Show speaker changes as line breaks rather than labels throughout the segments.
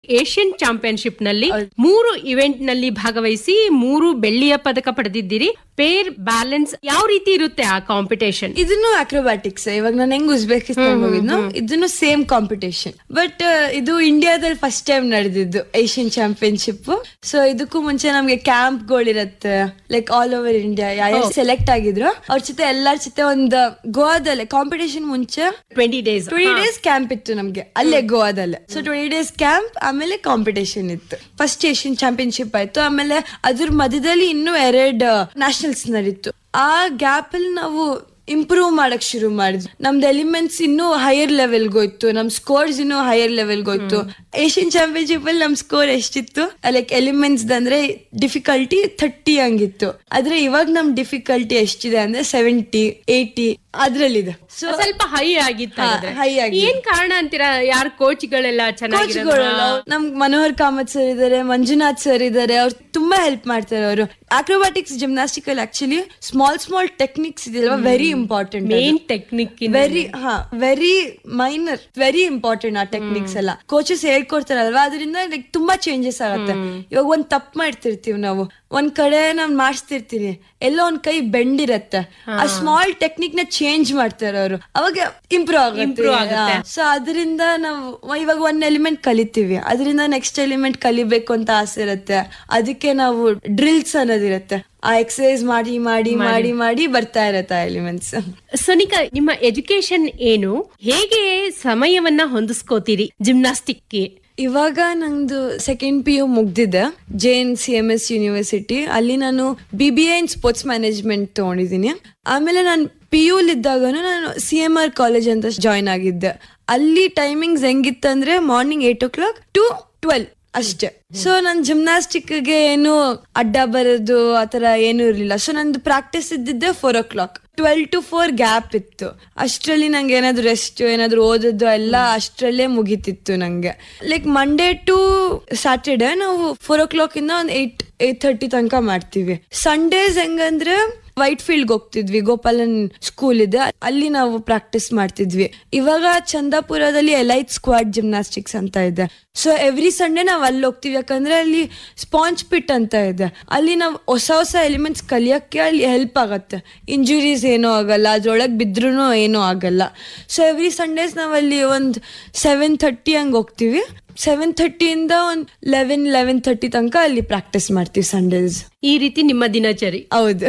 Asian championship ನಲ್ಲಿ ಮೂರು event ನಲ್ಲಿ ಭಾಗವಹಿಸಿ ಮೂರು ಬೆಳ್ಳಿಯ ಪದಕ ಪಡೆದಿದ್ದೀರಿ ಪೇರ್ ಬ್ಯಾಲೆನ್ಸ್ ಯಾವ ರೀತಿ ಇರುತ್ತೆ ಆ ಕಾಂಪಿಟೇಷನ್
ಇದನ್ನು ಅಕ್ರೋಬ್ಯಾಟಿಕ್ಸ್ ಇವಾಗ ನಾನು ಹೆಂಗ್ ಉಜ್ಬೇಕಿಸ್ತಾನ್ ಹೋಗಿದ್ನು ಇದನ್ನು ಸೇಮ್ ಕಾಂಪಿಟೇಷನ್ ಬಟ್ ಇದು ಇಂಡಿಯಾದಲ್ಲಿ ಫಸ್ಟ್ ಟೈಮ್ ನಡೆದಿದ್ದು ಏಷ್ಯನ್ ಚಾಂಪಿಯನ್ಶಿಪ್ ಸೊ ಇದಕ್ಕೂ ಮುಂಚೆ ನಮ್ಗೆ ಕ್ಯಾಂಪ್ ಗಳಿರತ್ತೆ ಲೈಕ್ ಆಲ್ ಓವರ್ ಇಂಡಿಯಾ ಯಾರು ಸೆಲೆಕ್ಟ್ ಆಗಿದ್ರು ಅವ್ರ ಜೊತೆ ಎಲ್ಲಾರ ಜೊತೆ ಒಂದು ಗೋವಾದಲ್ಲೇ ಕಾಂಪಿಟೇಷನ್ ಮುಂಚೆ
twenty days
twenty days camp ಇತ್ತು ನಮ್ಗೆ ಅಲ್ಲೇ ಗೋವಾದಲ್ಲೇ ಸೊ ಟ್ವೆಂಟಿ ಡೇಸ್ ಕ್ಯಾಂಪ್ ಆಮೇಲೆ ಕಾಂಪಿಟೇಷನ್ ಇತ್ತು ಫಸ್ಟ್ ಏಷ್ಯನ್ ಚಾಂಪಿಯನ್ಶಿಪ್ ಆಯ್ತು ಆಮೇಲೆ ಅದ್ರ ಮಧ್ಯದಲ್ಲಿ ಇನ್ನೂ ಎರಡು ನ್ಯಾಷನಲ್ಸ್ ನಡೀತು ಆ ಗ್ಯಾಪ್ ಅಲ್ಲಿ ನಾವು ಇಂಪ್ರೂವ್ ಮಾಡಕ್ ಶುರು ಮಾಡಿದ್ವಿ ನಮ್ದು ಎಲಿಮೆಂಟ್ಸ್ ಇನ್ನೂ ಹೈಯರ್ ಲೆವೆಲ್ ಹೋಯ್ತು ನಮ್ ಸ್ಕೋರ್ಸ್ ಇನ್ನೂ ಹೈಯರ್ ಲೆವೆಲ್ ಹೋಯ್ತು ಏಷ್ಯನ್ ಚಾಂಪಿಯನ್ಶಿಪ್ ಅಲ್ಲಿ ನಮ್ ಸ್ಕೋರ್ ಎಷ್ಟಿತ್ತು ಲೈಕ್ ಎಲಿಮೆಂಟ್ಸ್ ಅಂದ್ರೆ ಡಿಫಿಕಲ್ಟಿ ಥರ್ಟಿ ಹಂಗಿತ್ತು ಆದ್ರೆ ಇವಾಗ ನಮ್ ಡಿಫಿಕಲ್ಟಿ ಎಷ್ಟಿದೆ ಅಂದ್ರೆ ಸೆವೆಂಟಿ ಏಯ್ಟಿ ಅದ್ರಲ್ಲಿದೆ ಸೊ
ಸ್ವಲ್ಪ ಹೈ ಆಗಿತ್ತು
ಹಾ,
ಹಾಗಾದ್ರೆ.
high ಆಗಿದೆ.
ಏನ್ ಕಾರಣ ಅಂತೀರಾ ಯಾರ ಕೋಚ್ಗಳೆಲ್ಲ ಚೆನ್ನಾಗಿರೋದು
ಕೋಚ್ಗಳೆಲ್ಲ ನಮ್ ಮನೋಹರ್ ಕಾಮತ್ ಸರ್ ಇದಾರೆ ಮಂಜುನಾಥ್ ಸರ್ ಇದಾರೆ ಅವ್ರು ತುಂಬಾ ಹೆಲ್ಪ್ ಮಾಡ್ತಾರೆ ಅವರು ಅಕ್ರೋಬ್ಯಾಟಿಕ್ಸ್ ಜಿಮ್ನಾಸ್ಟಿಕ್ ಅಲ್ಲಿ ಆಕ್ಚುಲಿ ಸ್ಮಾಲ್ ಸ್ಮಾಲ್ ಟೆಕ್ನಿಕ್ಸ್ ಇದೆಯಲ್ವಾ very important
main technique
very ಹಾ ವೆರಿ ಮೈನರ್ ವೆರಿ ಇಂಪಾರ್ಟೆಂಟ್ ಆ ಟೆಕ್ನಿಕ್ಸ್ ಎಲ್ಲ ಕೋಚಸ್ ಹೇಳ್ಕೊಡ್ತಾರಲ್ವಾ ಅದರಿಂದ ಲೈಕ್ ತುಂಬಾ ಚೇಂಜಸ್ ಆಗುತ್ತೆ ಇವಾಗ ಒಂದ್ ತಪ್ಪು ಮಾಡ್ತಿರ್ತೀವಿ ನಾವು ಒಂದ್ ಕಡೆ ನಾನ್ ಮಾಡಿಸ್ತಿರ್ತೀನಿ ಎಲ್ಲೋ ಒಂದ್ ಕೈ ಬೆಂಡ್ ಇರತ್ತೆ ಆ ಸ್ಮಾಲ್ ಟೆಕ್ನಿಕ್ ನ ಚೇಂಜ್ ಮಾಡ್ತಾರೆ ಅವರು ಅವಾಗ ಇಂಪ್ರೂವ್
Improve ಆಗುತ್ತೆ.
ಆಗುತ್ತೆ ಸೊ ಅದರಿಂದ ನಾವು ಇವಾಗ ಒಂದ್ ಎಲಿಮೆಂಟ್ ಕಲಿತೀವಿ ಅದರಿಂದ ನೆಕ್ಸ್ಟ್ ಎಲಿಮೆಂಟ್ ಕಲಿಬೇಕು ಅಂತ ಆಸೆ ಇರುತ್ತೆ ಅದಕ್ಕೆ ನಾವು ಡ್ರಿಲ್ಸ್ ಅನ್ನೋದಿರತ್ತೆ ಆ ಎಕ್ಸರ್ಸೈಸ್ ಮಾಡಿ ಮಾಡಿ ಮಾಡಿ ಮಾಡಿ ಬರ್ತಾ ಇರತ್ತೆ ಆ ಎಲಿಮೆಂಟ್ಸ್
ಸೋನಿಕಾ ನಿಮ್ಮ ಎಜುಕೇಶನ್ ಏನು ಹೇಗೆ ಸಮಯವನ್ನ ಹೊಂದಿಸ್ಕೋತೀರಿ ಜಿಮ್ನಾಸ್ಟಿಕ್ಗೆ
ಇವಾಗ ನಂದು ಸೆಕೆಂಡ್ ಪಿ ಯು ಮುಗ್ದಿದೆ J N C M S university ಅಲ್ಲಿ ನಾನು B B A in sports management ತಗೊಂಡಿದ್ದೀನಿ ಆಮೇಲೆ ನಾನು ಪಿ ಯು ಇದ್ದಾಗನು ನಾನು ಸಿ ಎಂ ಆರ್ ಕಾಲೇಜ್ ಅಂತ ಜಾಯ್ನ್ ಆಗಿದ್ದೆ ಅಲ್ಲಿ ಟೈಮಿಂಗ್ಸ್ ಹೆಂಗಿತ್ತಂದ್ರೆ morning eight o'clock to twelve ಅಷ್ಟೇ ಸೊ ನನ್ ಜಿಮ್ನಾಸ್ಟಿಕ್ ಗೆ ಏನು ಅಡ್ಡ ಬರೋದು ಆತರ ಏನು ಇರ್ಲಿಲ್ಲ ಸೊ ನಂದು ಪ್ರಾಕ್ಟೀಸ್ ಇದ್ದಿದ್ದೆ four o'clock twelve to four gap ಇತ್ತು ಅಷ್ಟರಲ್ಲಿ ನಂಗೆ ಏನಾದ್ರು ರೆಸ್ಟ್ ಏನಾದ್ರು ಓದೋದು ಎಲ್ಲ ಅಷ್ಟರಲ್ಲೇ ಮುಗಿತಿತ್ತು ನಂಗೆ ಲೈಕ್ ಮಂಡೇ ಟು ಸ್ಯಾಟರ್ಡೆ ನಾವು ಫೋರ್ ಓ ಕ್ಲಾಕ್ ಇಂದ ಒಂದು ಏಟ್ ಏಟ್ ಥರ್ಟಿ ತನಕ ಮಾಡ್ತೀವಿ ಸಂಡೇಸ್ ಹೆಂಗಂದ್ರೆ ವೈಟ್ ಫೀಲ್ಡ್ ಹೋಗ್ತಿದ್ವಿ ಗೋಪಾಲನ್ ಸ್ಕೂಲ್ ಇದೆ ಅಲ್ಲಿ ನಾವು ಪ್ರಾಕ್ಟೀಸ್ ಮಾಡ್ತಿದ್ವಿ ಇವಾಗ ಚಂದಾಪುರದಲ್ಲಿ ಎಲೈಟ್ ಸ್ಕ್ವಾಡ್ ಜಿಮ್ನಾಸ್ಟಿಕ್ಸ್ ಅಂತ ಇದೆ ಸೊ ಎವ್ರಿ ಸಂಡೇ ನಾವು ಅಲ್ಲಿ ಹೋಗ್ತೀವಿ ಯಾಕಂದ್ರೆ ಅಲ್ಲಿ ಸ್ಪಾಂಜ್ ಪಿಟ್ ಅಂತ ಇದೆ ಅಲ್ಲಿ ನಾವು ಹೊಸ ಹೊಸ ಎಲಿಮೆಂಟ್ಸ್ ಕಲಿಯಕ್ಕೆ ಅಲ್ಲಿ ಹೆಲ್ಪ್ ಆಗತ್ತೆ ಇಂಜುರೀಸ್ ಏನೂ ಆಗಲ್ಲ ಅದ್ರೊಳಗೆ ಬಿದ್ರೂ ಏನೂ ಆಗಲ್ಲ ಸೊ ಎವ್ರಿ ಸಂಡೇಸ್ ನಾವು ಅಲ್ಲಿ ಒಂದು ಸೆವೆನ್ ಥರ್ಟಿ ಹಂಗೆ ಹೋಗ್ತೀವಿ ಸೆವೆನ್ ಥರ್ಟಿಯಿಂದ ಒಂದು ಲೆವೆನ್ ಲೆವೆನ್ ಥರ್ಟಿ ತನಕ ಅಲ್ಲಿ ಪ್ರಾಕ್ಟೀಸ್ ಮಾಡ್ತೀವಿ ಸಂಡೇಸ್
ಈ ರೀತಿ ನಿಮ್ಮ ದಿನಚರಿ
ಹೌದು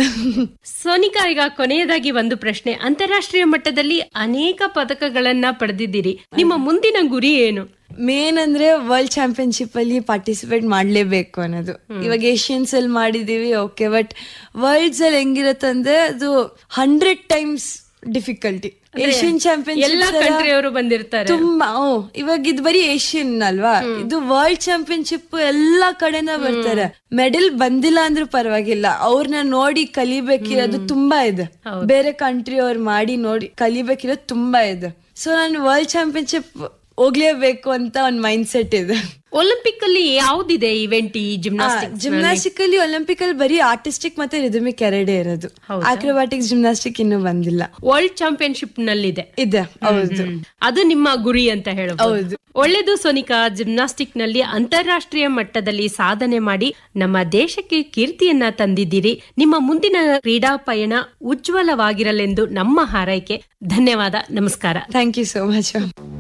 ಸೋನಿಕಾ ಈಗ ಕೊನೆಯದಾಗಿ ಒಂದು ಪ್ರಶ್ನೆ ಅಂತಾರಾಷ್ಟ್ರೀಯ ಮಟ್ಟದಲ್ಲಿ ಅನೇಕ ಪದಕಗಳನ್ನ ಪಡೆದಿದ್ದೀರಿ ನಿಮ್ಮ ಮುಂದಿನ ಗುರಿ ಏನು
ಮೇನ್ ಅಂದ್ರೆ ವರ್ಲ್ಡ್ ಚಾಂಪಿಯನ್ಶಿಪ್ ಅಲ್ಲಿ ಪಾರ್ಟಿಸಿಪೇಟ್ ಮಾಡ್ಲೇಬೇಕು ಅನ್ನೋದು ಇವಾಗ ಏಷ್ಯನ್ಸ್ ಅಲ್ಲಿ ಮಾಡಿದೀವಿ ಓಕೆ ಬಟ್ ವರ್ಲ್ಡ್ಸ್ ಅಲ್ಲಿ ಹೆಂಗಿರತ್ತಂದ್ರೆ ಅದು ಹಂಡ್ರೆಡ್ ಟೈಮ್ಸ್ ಡಿಫಿಕಲ್ಟಿ ಏಷ್ಯನ್
ಎಲ್ಲಾ
ಚಾಂಪಿಯನ್ಶಿಪ್
ಕಂಟ್ರಿಯವರು ಬಂದಿರ್ತಾರೆ
ತುಂಬಾ ಓ ಇವಾಗ ಇದು ಬರೀ ಏಷ್ಯನ್ ಅಲ್ವಾ ಇದು ವರ್ಲ್ಡ್ ಚಾಂಪಿಯನ್ಶಿಪ್ ಎಲ್ಲಾ ಕಡೆನ ಬರ್ತಾರೆ ಮೆಡಲ್ ಬಂದಿಲ್ಲ ಅಂದ್ರೂ ಪರವಾಗಿಲ್ಲ ಅವ್ರನ್ನ ನೋಡಿ ಕಲಿಬೇಕಿರೋದು ತುಂಬಾ ಇದೆ ಬೇರೆ ಕಂಟ್ರಿ ಅವ್ರು ಮಾಡಿ ನೋಡಿ ಕಲಿಬೇಕಿರೋದು ತುಂಬಾ ಇದೆ ಸೊ ನಾನು ವರ್ಲ್ಡ್ ಚಾಂಪಿಯನ್ಶಿಪ್ ಹೋಗ್ಲೇಬೇಕು ಅಂತ ಒಂದ್ ಮೈಂಡ್ ಸೆಟ್ ಇದೆ
ಒಲಿಂಪಿಕ್ ಅಲ್ಲಿ ಯಾವ್ದಿದೆ ಇವೆಂಟ್ ಈ ಜಿಮ್ನಾಸ್ಟಿಕ್
ಜಿಮ್ನಾಸ್ಟಿಕ್ ಅಲ್ಲಿ ಒಲಿಂಪಿಕ್ ಅಲ್ಲಿ ಬರೀ ಆರ್ಟಿಸ್ಟಿಕ್ ಮತ್ತೆ ರಿದಮಿಕ್ ಎರಡೇ ಇರೋದು ಆಕ್ರೋಬ್ಯಾಟಿಕ್ಸ್ ಜಿಮ್ನಾಸ್ಟಿಕ್ ಇನ್ನೂ ಬಂದಿಲ್ಲ
ವರ್ಲ್ಡ್ ಚಾಂಪಿಯನ್ಶಿಪ್ ನಲ್ಲಿದೆ
ಇದೆ ಹೌದು
ಅದು ನಿಮ್ಮ ಗುರಿ ಅಂತ ಹೇಳಬಹುದು ಒಳ್ಳೆದು ಸೋನಿಕಾ ಜಿಮ್ನಾಸ್ಟಿಕ್ ನಲ್ಲಿ ಅಂತಾರಾಷ್ಟ್ರೀಯ ಮಟ್ಟದಲ್ಲಿ ಸಾಧನೆ ಮಾಡಿ ನಮ್ಮ ದೇಶಕ್ಕೆ ಕೀರ್ತಿಯನ್ನ ತಂದಿದ್ದೀರಿ ನಿಮ್ಮ ಮುಂದಿನ ಕ್ರೀಡಾ ಪಯಣ ಉಜ್ವಲವಾಗಿರಲೆಂದು ನಮ್ಮ ಹಾರೈಕೆ ಧನ್ಯವಾದ ನಮಸ್ಕಾರ
ಥ್ಯಾಂಕ್ ಯು ಸೋ ಮಚ್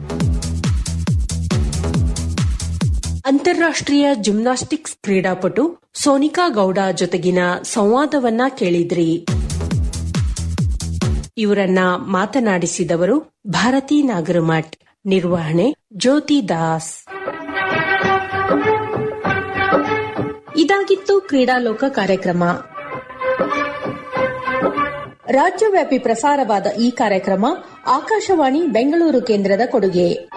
ಅಂತಾರಾಷ್ಟ್ರೀಯ ಜಿಮ್ನಾಸ್ಟಿಕ್ಸ್ ಕ್ರೀಡಾಪಟು ಸೋನಿಕಾ ಗೌಡ ಜೊತೆಗಿನ ಸಂವಾದವನ್ನ ಕೇಳಿದ್ರಿ ಇವರನ್ನ ಮಾತನಾಡಿಸಿದವರು ಭಾರತಿ ನಾಗರಮಠ್ ನಿರ್ವಹಣೆ ಜ್ಯೋತಿ ದಾಸ್ ಇದಾಗಿತ್ತು ಕ್ರೀಡಾಲೋಕ ಕಾರ್ಯಕ್ರಮ ರಾಜ್ಯವ್ಯಾಪಿ ಪ್ರಸಾರವಾದ ಈ ಕಾರ್ಯಕ್ರಮ ಆಕಾಶವಾಣಿ ಬೆಂಗಳೂರು ಕೇಂದ್ರದ ಕೊಡುಗೆ